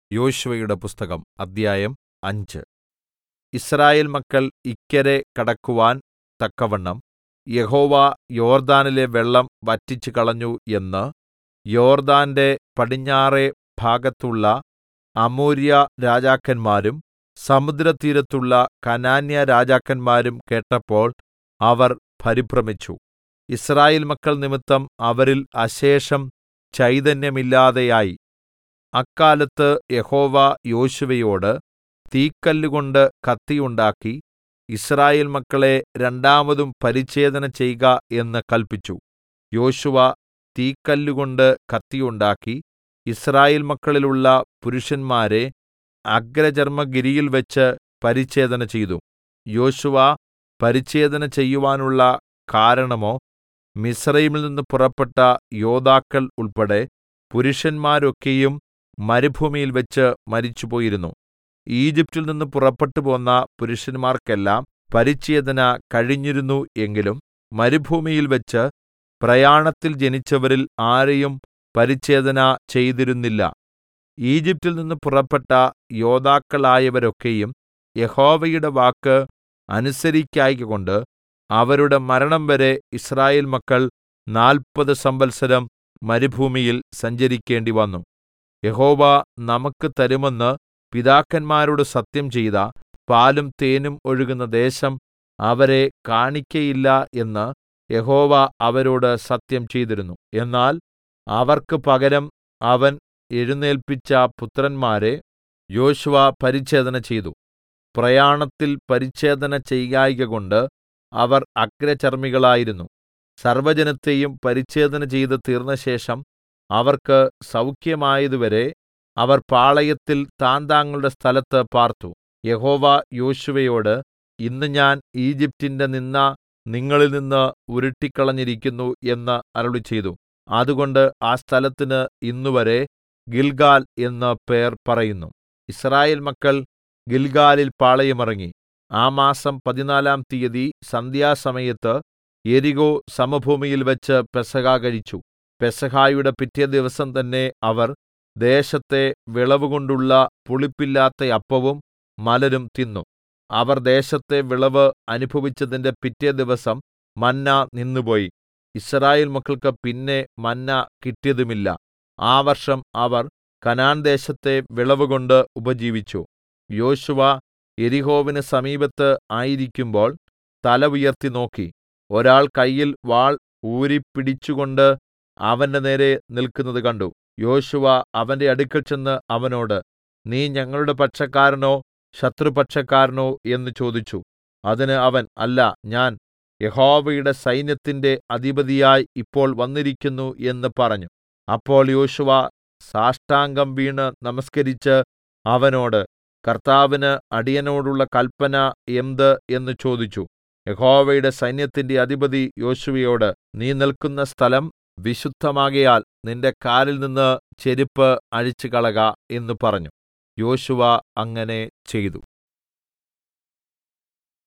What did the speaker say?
യോശുവയുടെ പുസ്തകം അദ്ധ്യായം അഞ്ച് യിസ്രായേൽ മക്കൾ ഇക്കരെ കടക്കുവാൻ തക്കവണ്ണം യഹോവ യോർദ്ദാനിലെ വെള്ളം വറ്റിച്ചുകളഞ്ഞു എന്ന് യോർദ്ദാന്റെ പടിഞ്ഞാറെ ഭാഗത്തുള്ള അമോര്യരാജാക്കന്മാരും സമുദ്രതീരത്തുള്ള കനാന്യരാജാക്കന്മാരും കേട്ടപ്പോൾ അവർ പരിഭ്രമിച്ചു യിസ്രായേൽ മക്കൾ നിമിത്തം അവരിൽ അശേഷം ചൈതന്യമില്ലാതെയായി അക്കാലത്ത് യഹോവ യോശുവയോട് തീക്കല്ലുകൊണ്ട് കത്തി ഉണ്ടാക്കി യിസ്രായേൽ മക്കളെ രണ്ടാമതും പരിച്ഛേദന ചെയ്ക എന്ന് കല്പിച്ചു യോശുവ തീക്കല്ലുകൊണ്ട് കത്തി ഉണ്ടാക്കി യിസ്രായേൽ മക്കളിലുള്ള പുരുഷന്മാരെ അഗ്രചർമ്മഗിരിയിൽവെച്ച് പരിച്ഛേദന ചെയ്തു യോശുവ പരിച്ഛേദന ചെയ്യുവാനുള്ള കാരണമോ മിസ്രയീമിൽനിന്ന് പുറപ്പെട്ട യോദ്ധാക്കൾ ഉൾപ്പെടെ പുരുഷന്മാരൊക്കെയും മരുഭൂമിയിൽവെച്ച് മരിച്ചുപോയിരുന്നു ഈജിപ്റ്റിൽ നിന്ന് പുറപ്പെട്ടുപോന്ന പുരുഷന്മാർക്കെല്ലാം പരിച്ഛേദന കഴിഞ്ഞിരുന്നു എങ്കിലും മരുഭൂമിയിൽവെച്ച് പ്രയാണത്തിൽ ജനിച്ചവരിൽ ആരെയും പരിച്ഛേദന ചെയ്തിരുന്നില്ല ഈജിപ്റ്റിൽ നിന്ന് പുറപ്പെട്ട യോദ്ധാക്കളായവരൊക്കെയും യഹോവയുടെ വാക്ക് അനുസരിക്കായ്കകൊണ്ട് അവരുടെ മരണംവരെ യിസ്രായേൽ മക്കൾ നാല്പത് സംവത്സരം മരുഭൂമിയിൽ സഞ്ചരിക്കേണ്ടിവന്നു യഹോവ നമുക്ക് തരുമെന്ന് പിതാക്കന്മാരോട് സത്യം ചെയ്ത പാലും തേനും ഒഴുകുന്ന ദേശം അവരെ കാണിക്കയില്ല എന്ന് യഹോവ അവരോട് സത്യം ചെയ്തിരുന്നു എന്നാൽ അവർക്ക് പകരം അവൻ എഴുന്നേല്പിച്ച പുത്രന്മാരെ യോശുവ പരിച്ഛേദന ചെയ്തു പ്രയാണത്തിൽ പരിച്ഛേദന ചെയ്യായ്കകൊണ്ട് അവർ അഗ്രചർമ്മികളായിരുന്നു സർവ്വജനത്തെയും പരിച്ഛേദന ചെയ്ത് തീർന്നശേഷം അവർക്ക് സൗഖ്യമായതുവരെ അവർ പാളയത്തിൽ താന്താങ്ങളുടെ സ്ഥലത്ത് പാർത്തു യഹോവ യോശുവയോട് ഇന്ന് ഞാൻ ഈജിപ്റ്റിന്റെ നിന്ദ നിങ്ങളിൽനിന്ന് ഉരുട്ടിക്കളഞ്ഞിരിക്കുന്നു എന്ന് അരുളിച്ചെയ്തു അതുകൊണ്ട് ആ സ്ഥലത്തിന് ഇന്നുവരെ ഗിൽഗാൽ എന്ന് പേർ പറയുന്നു യിസ്രായേൽ മക്കൾ ഗിൽഗാലിൽ പാളയമിറങ്ങി ആ മാസം പതിനാലാം തീയതി സന്ധ്യാസമയത്ത് യെരിഹോ സമഭൂമിയിൽ വെച്ച് പെസഹ കഴിച്ചു പെസഹായുടെ പിറ്റേ ദിവസം തന്നെ അവർ ദേശത്തെ വിളവുകൊണ്ടുള്ള പുളിപ്പില്ലാത്ത അപ്പവും മലരും തിന്നു അവർ ദേശത്തെ വിളവ് അനുഭവിച്ചതിന്റെ പിറ്റേ ദിവസം മന്ന നിന്നുപോയി യിസ്രായേൽ മക്കൾക്ക് പിന്നെ മന്ന കിട്ടിയതുമില്ല ആ വർഷം അവർ കനാൻദേശത്തെ വിളവുകൊണ്ട് ഉപജീവിച്ചു യോശുവ യെരിഹോവിന് സമീപത്ത് ആയിരിക്കുമ്പോൾ തല ഉയർത്തി നോക്കി ഒരാൾ കയ്യിൽ വാൾ ഊരിപ്പിടിച്ചുകൊണ്ട് അവന്റെ നേരെ നിൽക്കുന്നത് കണ്ടു യോശുവ അവന്റെ അടുക്കൽ ചെന്ന് അവനോട് നീ ഞങ്ങളുടെ പക്ഷക്കാരനോ ശത്രുപക്ഷക്കാരനോ എന്ന് ചോദിച്ചു അതിന് അവൻ അല്ല ഞാൻ യഹോവയുടെ സൈന്യത്തിന്റെ അധിപതിയായി ഇപ്പോൾ വന്നിരിക്കുന്നു എന്ന് പറഞ്ഞു അപ്പോൾ യോശുവ സാഷ്ടാംഗം വീണ് നമസ്കരിച്ച് അവനോട് കർത്താവിന് അടിയനോടുള്ള കൽപ്പന എന്ത് എന്ന് ചോദിച്ചു യഹോവയുടെ സൈന്യത്തിന്റെ അധിപതി യോശുവയോട് നീ നിൽക്കുന്ന സ്ഥലം വിശുദ്ധമാകയാൽ നിന്റെ കാലിൽ നിന്ന് ചെരിപ്പ് അഴിച്ചുകളക എന്ന് പറഞ്ഞു യോശുവ അങ്ങനെ ചെയ്തു